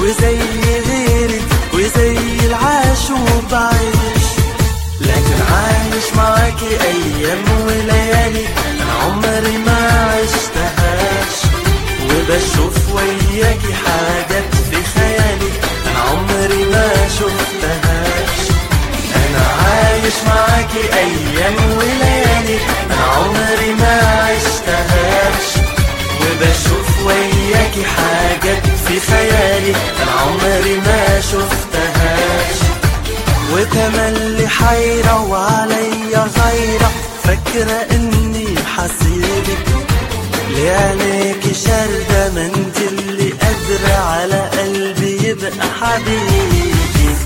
وزي غيرك وزي العاش وبعيش لكن عايش معاكي ايام وليالي انا عمري ما عشتهاش وبشوف وياكي حاجات في خيالي انا عمري ما شفتهاش انا عايش معاكي ايام وليالي انا عمري ما عشتهاش وبشوف وياكي حاجات في خيالي انا عمري ما شفتهاش وتملي حيرة وعليا غيرة فاكرة اني حسيبك لعينيكي شاردة ما انت اللي قادرة على قلبي يبقى حبيبي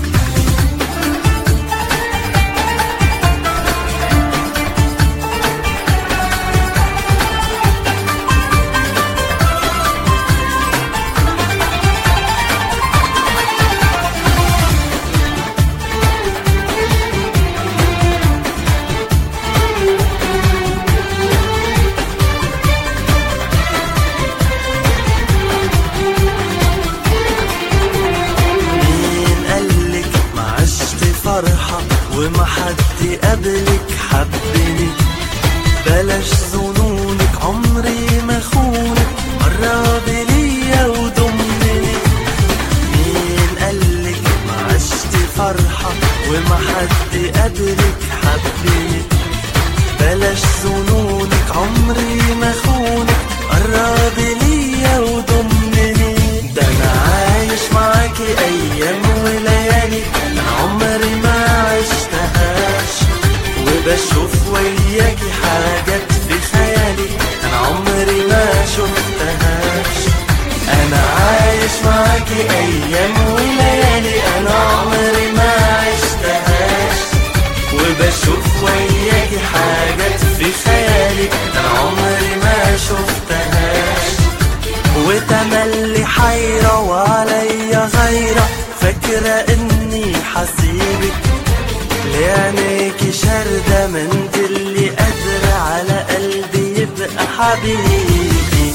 مين قالك ما عشت فرحة وما حد قبلك حبني بلاش ظنونك عمري ما خونك قرب ليا وضمني مين قالك ما عشت فرحة وما حد قبلك حبني بلاش ظنونك عمري ما خونك قرب ليا وضمني ده انا عايش معاكي ايام وليالي انا عمري ما عشتهاش وبشوف وياكي حاجات في خيالي انا عمري ما شفتهاش انا عايش معاكي ايام وليالي انا عمري ما عشتهاش وبشوف وياكي حاجات في خيالي انا عمري ما شفتهاش وتملي حيرة وعليا غيرة فاكرة اني حسيبك لعينيكي شاردة ما انت اللي قادرة على قلبي يبقى حبيبي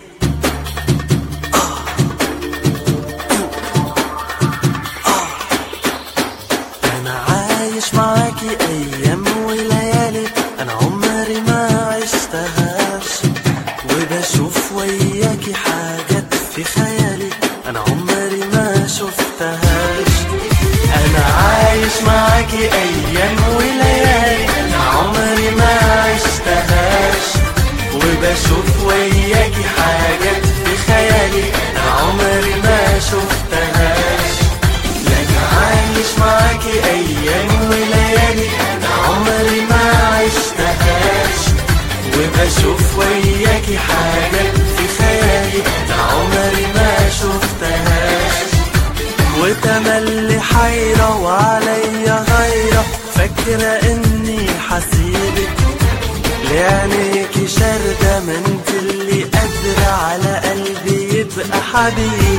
انا عايش معاكي ايام وليالي انا عمري ما عشتهاش وبشوف وياكي حاجات في خيالي انا عمري ما شفتهاش انا عايش معاكي ايام وليالي انا عمري ما عشتهاش وبشوف وياكي حاجات في خيالي انا عمري ما شفتهاش لك عايش معاكي ايام وليالي انا عمري ما عشتهاش وبشوف وياكي حاجات في خيالي انا عمري ما شفتهاش وتملي حيرة وعليا غيرة فاكرة اني حسيبك لعينيكي شاردة ما انت اللي قادرة على قلبي يبقى حبيبي